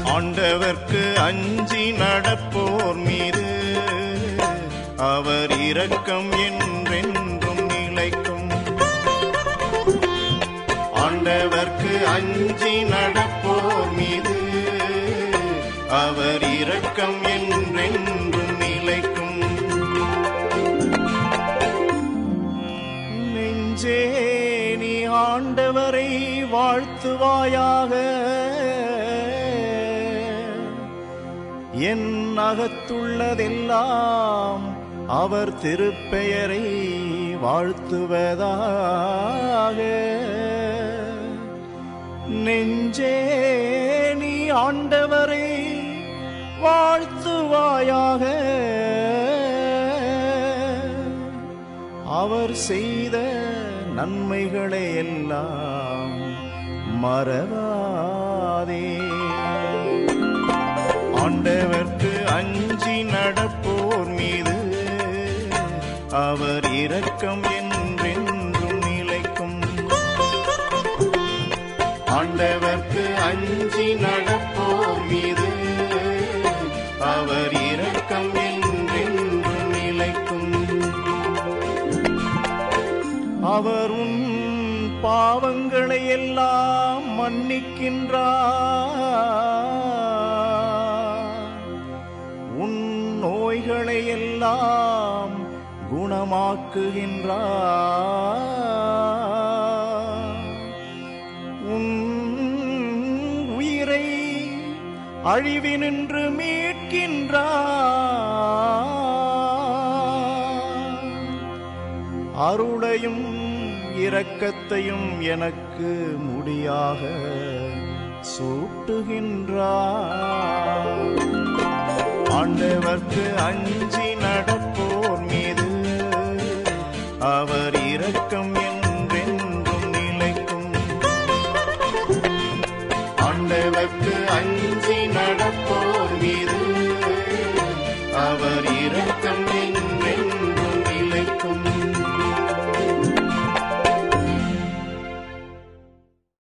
ஆண்டவர்க்கு அஞ்சி நடப்போர் மீது அவர் இரக்கம் என்றென்றும் நிலைக்கும் ஆண்டவர்க்கு அஞ்சி நடப்போர் மீது அவர் இரக்கம் என்றென்றும் நிலைக்கும் நெஞ்சே நீ ஆண்டவரை வாழ்த்துவாயாக என் அகத்துள்ளதெல்லாம் அவர் திருப்பெயரை வாழ்த்துவதாக நெஞ்சே நீ ஆண்டவரை வாழ்த்துவாயாக அவர் செய்த நன்மைகளை எல்லாம் மறவாதே ஆண்டவர்க்கு அஞ்சி நடப்போர் மீது அவர் இரக்கம் என்றென்றும் நிலைக்கும் ஆண்டவர்க்கு அஞ்சி நடப்போர் மீது அவர் இரக்கம் என்றென்றும் நிலைக்கும் அவர் உன் பாவங்களை எல்லாம் மன்னிக்கின்றார் உன் நோய்களை எல்லாம் குணமாக்குகின்றார் உன் உயிரை அழிவினின்று மீட்கின்றார் அருளையும் இரக்கத்தையும் எனக்கு முடியாக சூட்டுகின்றார் ஆண்டவர்க்கு அஞ்சி நடப்போர் மீது அவர் இரக்கம் என்றென்றும் நிலைக்கும் ஆண்டவர்க்கு அஞ்சி